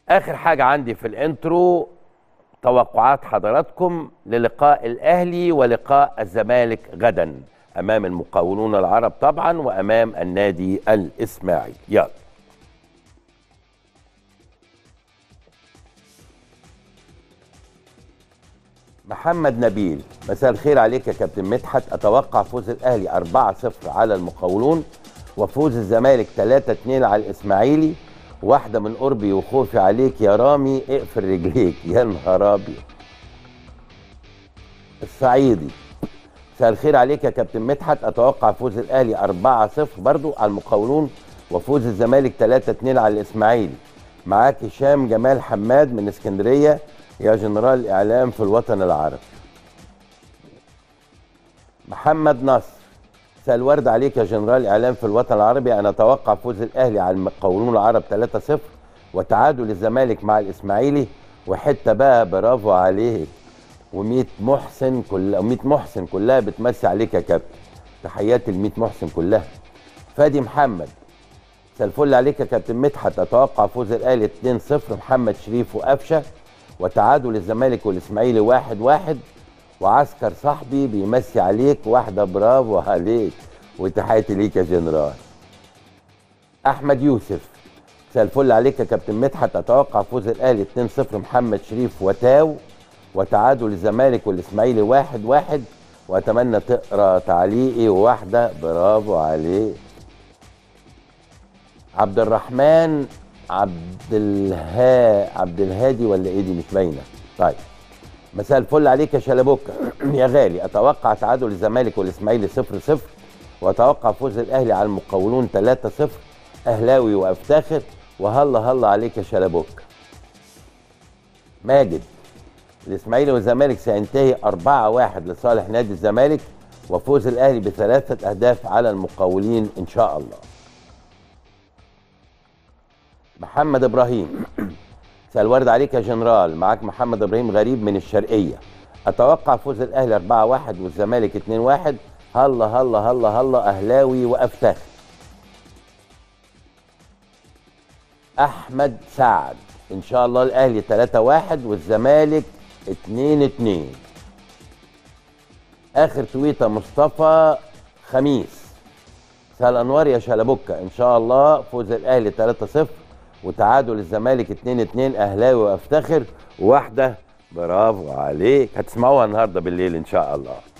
اخر حاجه عندي في الانترو توقعات حضراتكم للقاء الاهلي ولقاء الزمالك غدا امام المقاولون العرب طبعا وامام النادي الاسماعيلي يلا محمد نبيل مساء الخير عليك يا كابتن مدحت اتوقع فوز الاهلي 4-0 على المقاولون وفوز الزمالك 3-2 على الاسماعيلي واحده من قربي وخوفي عليك يا رامي اقفل رجليك يا نهار ابيض الصعيدي مساء الخير عليك يا كابتن مدحت اتوقع فوز الاهلي 4-0 برضو على المقاولون وفوز الزمالك 3-2 على الاسماعيلي معاك هشام جمال حماد من اسكندريه يا جنرال الاعلام في الوطن العربي محمد نصر مساء الورد عليك يا جنرال اعلام في الوطن العربي انا اتوقع فوز الاهلي على المقاولون العرب 3-0 وتعادل الزمالك مع الاسماعيلي وحته بقى برافو عليك و100 محسن كلها 100 محسن كلها بتمسي عليك يا كابتن تحياتي ل 100 محسن كلها فادي محمد مساء الفل عليك يا كابتن مدحت اتوقع فوز الاهلي 2-0 محمد شريف وقفشه وتعادل الزمالك والاسماعيلي 1-1 واحد واحد وعسكر صاحبي بيمسي عليك واحده برافو عليك وتحياتي ليك يا جنرال احمد يوسف مساء الفل عليك يا كابتن مدحت اتوقع فوز الاهلي 2-0 محمد شريف وتاو وتعادل الزمالك والاسماعيلي 1-1 واحد واحد واتمنى تقرا تعليقي واحده برافو عليك عبد الرحمن عبد الها عبد الهادي ولا ايه دي مش باينه طيب مساء الفل عليك يا شلبوكه يا غالي اتوقع تعادل الزمالك والاسماعيلي 0 0 واتوقع فوز الاهلي على المقاولون 3 0 اهلاوي وافتخر وهلا هلا عليك يا شلبوكه ماجد الاسماعيلي والزمالك سينتهي 4 1 لصالح نادي الزمالك وفوز الاهلي بثلاثه اهداف على المقاولين ان شاء الله محمد ابراهيم مساء الورد عليك يا جنرال معاك محمد ابراهيم غريب من الشرقيه اتوقع فوز الاهلي 4-1 والزمالك 2-1 هلا هلا هلا هلا اهلاوي وافتخر احمد سعد ان شاء الله الاهلي 3-1 والزمالك 2-2 اخر تويته مصطفى خميس مساء الانوار يا شلبوكه ان شاء الله فوز الاهلي 3-0 وتعادل الزمالك 2 2 اهلاوي وافتخر واحده برافو عليك هتسمعوها النهارده بالليل ان شاء الله